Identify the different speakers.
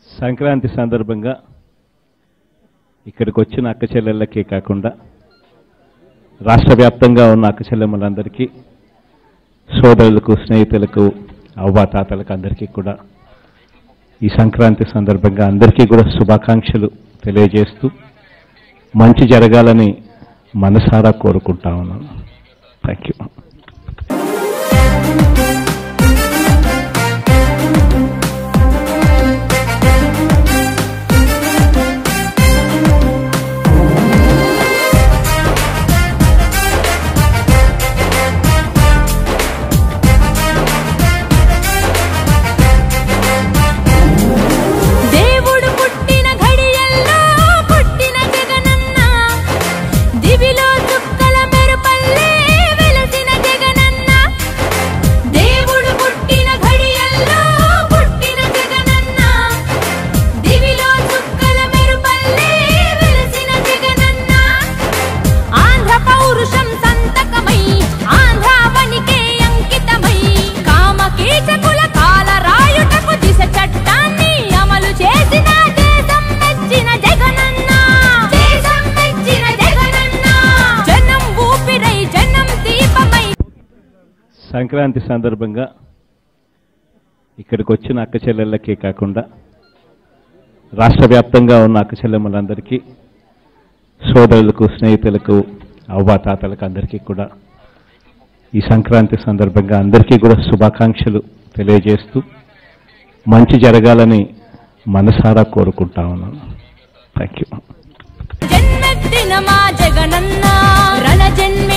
Speaker 1: సంక్రాంతి సందర్భంగా ఇక్కడికి వచ్చిన అక్క చెల్లెళ్ళకే కాకుండా రాష్ట్ర వ్యాప్తంగా ఉన్న అక్క చెల్లెమ్మలందరికీ సోదరులకు స్నేహితులకు అవ్వాతాతలకు అందరికీ కూడా ఈ సంక్రాంతి సందర్భంగా అందరికీ కూడా శుభాకాంక్షలు తెలియజేస్తూ మంచి జరగాలని మనసారా కోరుకుంటా ఉన్నాను థ్యాంక్ యూ
Speaker 2: దేవుడు పుట్టిన ఘడియల్లో పుట్టిన జగనన్న దివిలో చుక్కల మెరుపల్లే వెలసిన జగనన్న దేవుడు పుట్టిన ఘడియల్లో పుట్టిన జగనన్న దివిలో చుక్కల మెరుపల్లే వెలసిన జగనన్న ఆంధ్ర పౌరుషం సంతకమై ఆంధ్రావనికే అంకితమై కామకీచకుల కాల రాయుటకు దిశ చట్టాన్ని అమలు చేసిన దేశం మెచ్చిన జగనన్న దేశం మెచ్చిన జగనన్న జనం ఊపిరై జనం దీపమై
Speaker 1: సంక్రాంతి సందర్భంగా ఇక్కడికి వచ్చిన అక్క చెల్లెళ్ళకే కాకుండా రాష్ట్ర వ్యాప్తంగా ఉన్న అక్క చెల్లెమ్మలందరికీ సోదరులకు స్నేహితులకు అవ్వాతాతలకు అందరికీ కూడా ఈ సంక్రాంతి సందర్భంగా అందరికీ కూడా శుభాకాంక్షలు తెలియజేస్తూ మంచి జరగాలని మనసారా కోరుకుంటా ఉన్నాను థ్యాంక్ యూ
Speaker 2: జన్మెత్తిన మా జగనన్న రణ జన్మే